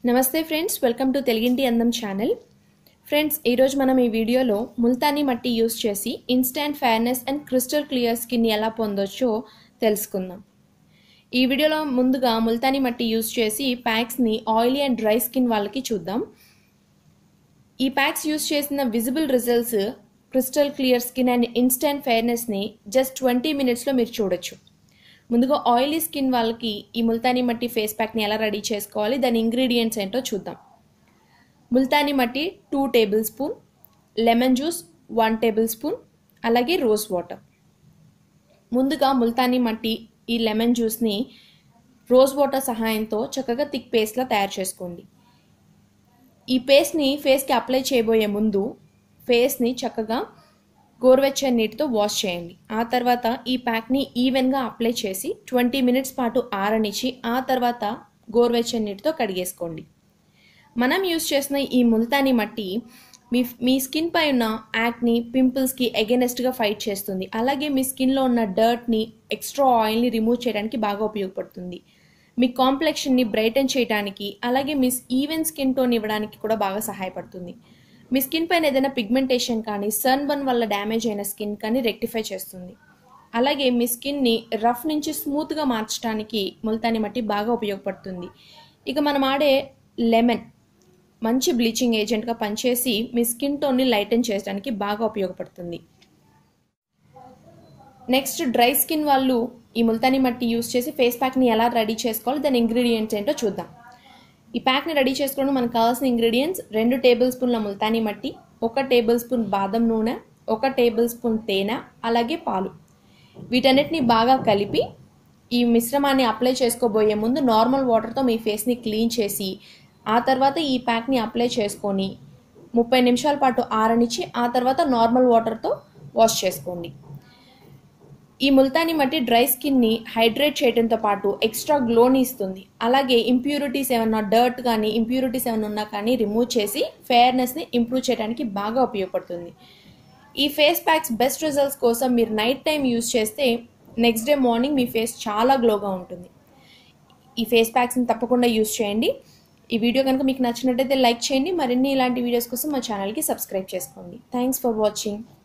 నమస్తే friends welcome to తెలుగింటి అందం ఛానల్ ఫ్రెండ్స్ ఈరోజు మనం ఈ వీడియోలో ముల్తానీ మట్టి యూస్ చేసి instant fairness and crystal clear skin ఎలా పొందొచ్చో తెలుసుకుందాం ఈ వీడియోలో ముందుగా ముల్తానీ మట్టి యూస్ చేసి ప్యాక్స్ని ఆయిలీ అండ్ డ్రై స్కిన్ వాళ్ళకి చూద్దాం ఈ ప్యాక్స్ యూస్ చేసిన visible results crystal clear skin and instant ఫెయిర్నెస్ని జస్ట్ ట్వంటీ మినిట్స్లో మీరు చూడొచ్చు ముందుగా ఆయిలీ స్కిన్ వాళ్ళకి ఈ ముల్తానీ మట్టి ఫేస్ ప్యాక్ని ఎలా రెడీ చేసుకోవాలి దాని ఇంగ్రీడియంట్స్ ఏంటో చూద్దాం Multani mitti two tablespoon lemon juice one tablespoon అలాగే రోజ్ వాటర్ ముందుగా ముల్తానీ మట్టి ఈ లెమన్ జ్యూస్ని రోజ్ వాటర్ సహాయంతో చక్కగా థిక్ పేస్ట్లా తయారు చేసుకోండి ఈ పేస్ట్ని ఫేస్కి అప్లై చేయబోయే ముందు ఫేస్ని చక్కగా గోరువెచ్చని నీటితో వాష్ చేయండి ఆ తర్వాత ఈ ప్యాక్ని ఈవెన్గా అప్లై చేసి ట్వంటీ మినిట్స్ పాటు ఆరనిచ్చి ఆ తర్వాత గోరువెచ్చని నీటితో కడిగేసుకోండి మనం యూస్ చేసిన ఈ ముల్తానీ మట్టి మీ మీ స్కిన్ పై ఉన్న యాక్ని పింపుల్స్కి ఎగెనెస్ట్గా ఫైట్ చేస్తుంది అలాగే మీ స్కిన్లో ఉన్న డర్ట్ని ఎక్స్ట్రా ఆయిల్ని రిమూవ్ చేయడానికి బాగా ఉపయోగపడుతుంది మీ కాంప్లెక్షన్ని బ్రైటన్ చేయడానికి అలాగే మీ ఈవెన్ స్కిన్ టోన్ ఇవ్వడానికి కూడా బాగా సహాయపడుతుంది మీ స్కిన్ పైన ఏదైనా పిగ్మెంటేషన్ కానీ సన్ బర్న్ వల్ల డ్యామేజ్ అయిన స్కిన్ కానీ రెక్టిఫై చేస్తుంది అలాగే మీ స్కిన్ని రఫ్ నుంచి స్మూత్గా మార్చడానికి ముల్తానీ మట్టి బాగా ఉపయోగపడుతుంది ఇక మనం ఆడే లెమన్ మంచి బ్లీచింగ్ ఏజెంట్గా పనిచేసి మీ స్కిన్ టోన్ని లైటన్ చేయడానికి బాగా ఉపయోగపడుతుంది నెక్స్ట్ డ్రై స్కిన్ వాళ్ళు ఈ ముల్తానీ మట్టి యూస్ చేసి ఫేస్ ప్యాక్ని ఎలా రెడీ చేసుకోవాలి దాని ఇంగ్రీడియంట్స్ ఏంటో చూద్దాం ఈ ప్యాక్ని రెడీ చేసుకోవడం మనకు కావాల్సిన ఇంగ్రీడియంట్స్ రెండు టేబుల్ స్పూన్ల ముల్తానీ మట్టి ఒక టేబుల్ స్పూన్ బాదం నూనె ఒక టేబుల్ స్పూన్ తేనె అలాగే పాలు వీటన్నిటిని బాగా కలిపి ఈ మిశ్రమాన్ని అప్లై చేసుకోబోయే ముందు నార్మల్ వాటర్తో మీ ఫేస్ని క్లీన్ చేసి ఆ తర్వాత ఈ ప్యాక్ని అప్లై చేసుకొని ముప్పై నిమిషాల పాటు ఆరనిచ్చి ఆ తర్వాత నార్మల్ వాటర్తో వాష్ చేసుకోండి ఈ ముల్తానీ మట్టి డ్రై స్కిన్ని హైడ్రేట్ చేయడంతో పాటు ఎక్స్ట్రా గ్లోని ఇస్తుంది అలాగే ఇంప్యూరిటీస్ ఏమన్నా డర్ట్ కానీ ఇంప్యూరిటీస్ ఏమైనా ఉన్నా కానీ రిమూవ్ చేసి ఫెయిర్నెస్ని ఇంప్రూవ్ చేయడానికి బాగా ఉపయోగపడుతుంది ఈ ఫేస్ ప్యాక్స్ బెస్ట్ రిజల్ట్స్ కోసం మీరు నైట్ టైం యూస్ చేస్తే నెక్స్ట్ డే మార్నింగ్ మీ ఫేస్ చాలా గ్లోగా ఉంటుంది ఈ ఫేస్ ప్యాక్స్ని తప్పకుండా యూస్ చేయండి ఈ వీడియో కనుక మీకు నచ్చినట్టయితే లైక్ చేయండి మరిన్ని ఇలాంటి వీడియోస్ కోసం మా ఛానల్కి సబ్స్క్రైబ్ చేసుకోండి థ్యాంక్స్ ఫర్ వాచింగ్